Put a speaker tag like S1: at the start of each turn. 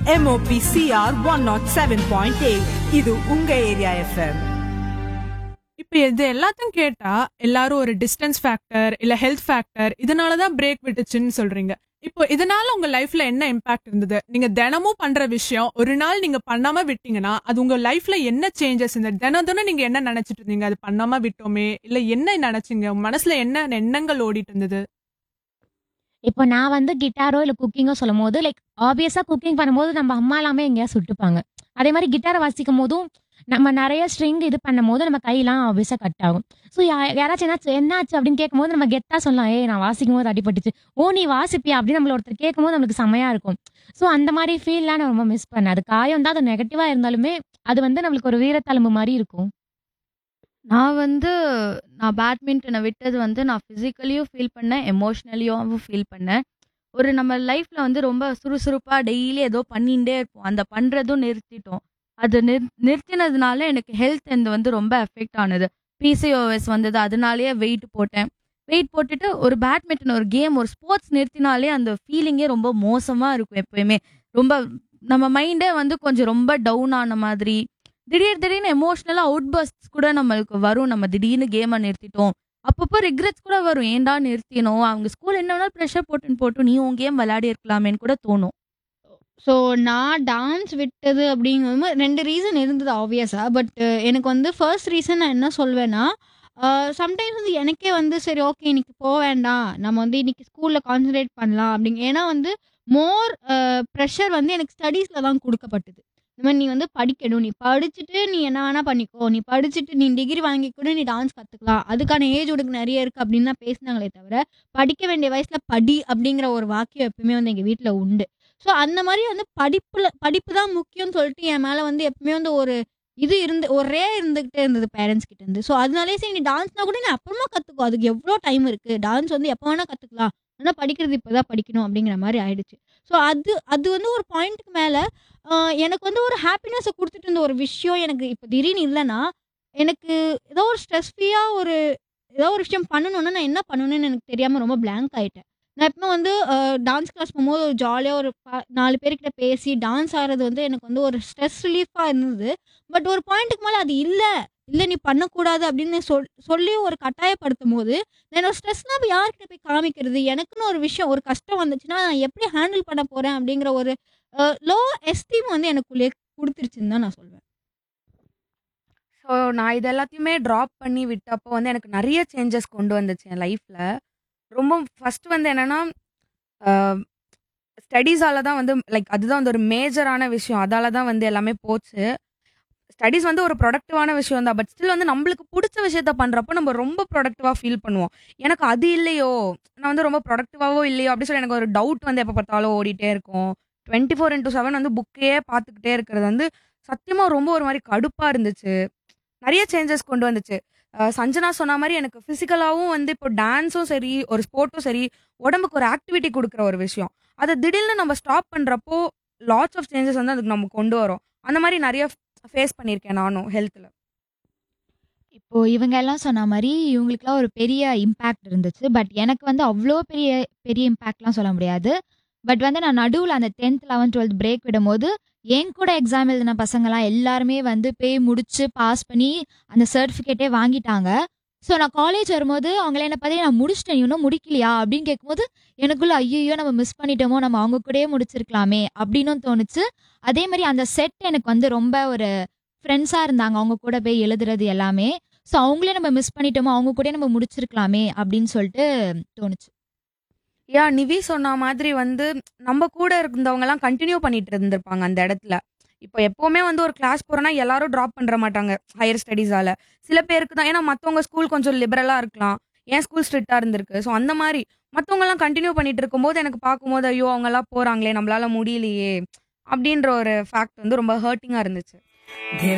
S1: MOPCR 107.8 இது உங்க area FM
S2: இப்போ இது எல்லாத்தையும் கேட்டா எல்லாரும் ஒரு டிஸ்டன்ஸ் ஃபேக்டர் இல்ல ஹெல்த் ஃபேக்டர் இதனால தான் பிரேக் விட்டுச்சுன்னு சொல்றீங்க இப்போ இதனால உங்க லைஃப்ல என்ன இம்பாக்ட் இருந்தது நீங்க தினமும் பண்ற விஷயம் ஒரு நாள் நீங்க பண்ணாம விட்டீங்கன்னா அது உங்க லைஃப்ல என்ன சேஞ்சஸ் இந்த தினம் தினம் நீங்க என்ன நினைச்சிட்டு இருந்தீங்க அது பண்ணாம விட்டோமே இல்ல என்ன நினைச்சீங்க உங்க மனசுல என்ன எண்ணங்கள் ஓடிட்டு இருந்தது
S3: இப்போ நான் வந்து கிட்டாரோ இல்லை குக்கிங்கோ சொல்லும் போது லைக் ஆப்வியஸாக குக்கிங் பண்ணும்போது நம்ம அம்மா எல்லாமே எங்கேயா சுட்டுப்பாங்க அதே மாதிரி கிட்டாரை வாசிக்கும் போதும் நம்ம நிறைய ஸ்ட்ரிங் இது பண்ணும் போது நம்ம கையெல்லாம் ஆப்வியஸாக கட் ஆகும் ஸோ யாராச்சும் என்னாச்சு என்னாச்சு அப்படின்னு கேட்கும்போது நம்ம கெத்தா சொல்லலாம் ஏய் நான் வாசிக்கும் போது அடிபட்டுச்சு ஓ நீ வாசிப்பியா அப்படின்னு நம்மள ஒருத்தர் கேட்கும்போது நம்மளுக்கு செமையா இருக்கும் ஸோ அந்த மாதிரி ஃபீல்லாம் நான் ரொம்ப மிஸ் பண்ணேன் அது காயம் தான் அது நெகட்டிவாக இருந்தாலுமே அது வந்து நம்மளுக்கு ஒரு வீரத்தழும்பு மாதிரி இருக்கும்
S4: நான் வந்து நான் பேட்மிண்டனை விட்டது வந்து நான் ஃபிசிக்கலியும் ஃபீல் பண்ணேன் எமோஷ்னலியாகவும் ஃபீல் பண்ணேன் ஒரு நம்ம லைஃப்பில் வந்து ரொம்ப சுறுசுறுப்பாக டெய்லி ஏதோ பண்ணிகிட்டே இருப்போம் அந்த பண்ணுறதும் நிறுத்திட்டோம் அது நிறு நிறுத்தினதுனால எனக்கு ஹெல்த் எந்த வந்து ரொம்ப எஃபெக்ட் ஆனது பிசிஓஎஸ் வந்தது அதனாலேயே வெயிட் போட்டேன் வெயிட் போட்டுட்டு ஒரு பேட்மிண்டன் ஒரு கேம் ஒரு ஸ்போர்ட்ஸ் நிறுத்தினாலே அந்த ஃபீலிங்கே ரொம்ப மோசமாக இருக்கும் எப்பயுமே ரொம்ப நம்ம மைண்டே வந்து கொஞ்சம் ரொம்ப டவுன் ஆன மாதிரி திடீர் திடீர்னு எமோஷ்னலாக அவுட் பஸ்ட் கூட நம்மளுக்கு வரும் நம்ம திடீர்னு கேமை நிறுத்திட்டோம் அப்பப்போ ரிக்ரெட்ஸ் கூட வரும் ஏன்டா நிறுத்தினோம் அவங்க ஸ்கூல் என்ன வேணாலும் ப்ரெஷர் போட்டுன்னு போட்டு நீ உன் கேம் விளையாடி இருக்கலாமேன்னு கூட தோணும்
S5: ஸோ நான் டான்ஸ் விட்டது அப்படிங்கும்போது ரெண்டு ரீசன் இருந்தது ஆப்வியஸாக பட் எனக்கு வந்து ஃபர்ஸ்ட் ரீசன் நான் என்ன சொல்வேன்னா சம்டைம்ஸ் வந்து எனக்கே வந்து சரி ஓகே இன்னைக்கு போக வேண்டாம் நம்ம வந்து இன்னைக்கு ஸ்கூலில் கான்சன்ட்ரேட் பண்ணலாம் அப்படிங்க ஏன்னா வந்து மோர் ப்ரெஷர் வந்து எனக்கு ஸ்டடீஸில் தான் கொடுக்கப்பட்டது இந்த மாதிரி நீ வந்து படிக்கணும் நீ படிச்சுட்டு நீ என்ன வேணா பண்ணிக்கோ நீ படிச்சுட்டு நீ டிகிரி வாங்கி கூட நீ டான்ஸ் கற்றுக்கலாம் அதுக்கான ஏஜ் உனக்கு நிறைய இருக்குது அப்படின்னு தான் பேசினாங்களே தவிர படிக்க வேண்டிய வயசில் படி அப்படிங்கிற ஒரு வாக்கியம் எப்பவுமே வந்து எங்கள் வீட்டில் உண்டு ஸோ அந்த மாதிரி வந்து படிப்புல படிப்பு தான் முக்கியம்னு சொல்லிட்டு என் மேலே வந்து எப்பவுமே வந்து ஒரு இது இருந்து ஒரே இருந்துகிட்டே இருந்தது பேரண்ட்ஸ் கிட்ட இருந்து ஸோ அதனாலே சரி நீ டான்ஸ்னா கூட நீ அப்புறமா கற்றுக்கோ அதுக்கு எவ்வளோ டைம் இருக்குது டான்ஸ் வந்து எப்போ வேணால் கற்றுக்கலாம் ஆனால் படிக்கிறது இப்போ தான் படிக்கணும் அப்படிங்கிற மாதிரி ஆயிடுச்சு ஸோ அது அது வந்து ஒரு பாயிண்ட்டுக்கு மேலே எனக்கு வந்து ஒரு ஹாப்பினஸை கொடுத்துட்டு இருந்த ஒரு விஷயம் எனக்கு இப்போ திடீர்னு இல்லைன்னா எனக்கு ஏதோ ஒரு ஸ்ட்ரெஸ் ஃப்ரீயாக ஒரு ஏதோ ஒரு விஷயம் பண்ணணும்னா நான் என்ன பண்ணணும்னு எனக்கு தெரியாமல் ரொம்ப பிளாங்க் ஆயிட்டேன் நான் எப்போ வந்து டான்ஸ் கிளாஸ் போகும்போது ஒரு ஜாலியாக ஒரு ப- நாலு பேர்கிட்ட பேசி டான்ஸ் ஆடுறது வந்து எனக்கு வந்து ஒரு ஸ்ட்ரெஸ் ரிலீஃபாக இருந்தது பட் ஒரு பாயிண்ட்டுக்கு மேலே அது இல்லை இல்லை நீ பண்ணக்கூடாது அப்படின்னு சொல் சொல்லி ஒரு கட்டாயப்படுத்தும் போது என்னோட ஸ்ட்ரெஸ்லாம் இப்போ யார்கிட்ட போய் காமிக்கிறது எனக்குன்னு ஒரு விஷயம் ஒரு கஷ்டம் வந்துச்சுன்னா நான் எப்படி ஹேண்டில் பண்ண போகிறேன் அப்படிங்கிற ஒரு லோ எஸ்டீம் வந்து எனக்குள்ளே கொடுத்துருச்சுன்னு தான் நான் சொல்வேன்
S6: ஸோ நான் இது எல்லாத்தையுமே ட்ராப் பண்ணி விட்டப்போ வந்து எனக்கு நிறைய சேஞ்சஸ் கொண்டு வந்துச்சு என் லைஃப்பில் ரொம்ப ஃபர்ஸ்ட் வந்து என்னன்னா ஸ்டடீஸால தான் வந்து லைக் அதுதான் வந்து ஒரு மேஜரான விஷயம் அதால தான் வந்து எல்லாமே போச்சு ஸ்டடீஸ் வந்து ஒரு ப்ரொடக்டிவான விஷயம் தான் பட் ஸ்டில் வந்து நம்மளுக்கு பிடிச்ச விஷயத்த பண்ணுறப்போ நம்ம ரொம்ப ப்ரொடக்டிவாக ஃபீல் பண்ணுவோம் எனக்கு அது இல்லையோ நான் வந்து ரொம்ப ப்ரொடக்டிவாவோ இல்லையோ அப்படி சொல்லி எனக்கு ஒரு டவுட் வந்து எப்போ பார்த்தாலும் ஓடிட்டே இருக்கும் டுவெண்ட்டி ஃபோர் இன்டூ செவன் வந்து புக்கையே பார்த்துக்கிட்டே இருக்கிறது வந்து சத்தியமாக ரொம்ப ஒரு மாதிரி கடுப்பாக இருந்துச்சு நிறைய சேஞ்சஸ் கொண்டு வந்துச்சு அஹ் சஞ்சனா சொன்ன மாதிரி எனக்கு ஃபிசிக்கலாகவும் வந்து இப்போ டான்ஸும் சரி ஒரு ஸ்போர்ட்டும் சரி உடம்புக்கு ஒரு ஆக்டிவிட்டி கொடுக்குற ஒரு விஷயம் அதை திடீர்னு நம்ம ஸ்டாப் பண்ணுறப்போ லாட்ஸ் ஆஃப் சேஞ்சஸ் வந்து அதுக்கு நம்ம கொண்டு வரோம் அந்த மாதிரி நிறைய ஃபேஸ் பண்ணியிருக்கேன் நானும் ஹெல்த்தில்
S3: இப்போ இவங்க எல்லாம் சொன்ன மாதிரி இவங்களுக்குலாம் ஒரு பெரிய இம்பேக்ட் இருந்துச்சு பட் எனக்கு வந்து அவ்வளோ பெரிய பெரிய இம்பேக்ட்லாம் சொல்ல முடியாது பட் வந்து நான் நடுவில் அந்த டென்த் லெவன்த் டுவெல்த் பிரேக் விடும்போது என் கூட எக்ஸாம் எழுதின பசங்கலாம் எல்லாருமே வந்து போய் முடிச்சு பாஸ் பண்ணி அந்த சர்டிஃபிகேட்டே வாங்கிட்டாங்க ஸோ நான் காலேஜ் வரும்போது அவங்கள என்ன பார்த்து நான் முடிச்சிட்டேன் இன்னும் முடிக்கலையா அப்படின்னு கேட்கும்போது எனக்குள்ள ஐயோ நம்ம மிஸ் பண்ணிட்டோமோ நம்ம அவங்க கூடயே முடிச்சிருக்கலாமே அப்படின்னும் தோணுச்சு அதே மாதிரி அந்த செட் எனக்கு வந்து ரொம்ப ஒரு ஃப்ரெண்ட்ஸாக இருந்தாங்க அவங்க கூட போய் எழுதுறது எல்லாமே ஸோ அவங்களே நம்ம மிஸ் பண்ணிட்டோமோ அவங்க கூட நம்ம முடிச்சிருக்கலாமே அப்படின்னு சொல்லிட்டு தோணுச்சு
S6: யா நிவி சொன்ன மாதிரி வந்து நம்ம கூட இருந்தவங்க எல்லாம் கண்டினியூ பண்ணிட்டு இருந்திருப்பாங்க அந்த இடத்துல இப்போ எப்பவுமே வந்து ஒரு கிளாஸ் போறோம்னா எல்லாரும் ட்ராப் பண்ற மாட்டாங்க ஹையர் ஸ்டடீஸால சில பேருக்கு தான் ஏன்னா மத்தவங்க ஸ்கூல் கொஞ்சம் லிபரலா இருக்கலாம் என் ஸ்கூல் ஸ்ட்ரிக்டா இருந்திருக்கு ஸோ அந்த மாதிரி மத்தவங்க எல்லாம் கண்டினியூ பண்ணிட்டு இருக்கும்போது எனக்கு பார்க்கும்போது ஐயோ அவங்க எல்லாம் போறாங்களே நம்மளால முடியலையே அப்படின்ற ஒரு ஃபேக்ட் வந்து ரொம்ப ஹர்ட்டிங்கா இருந்துச்சு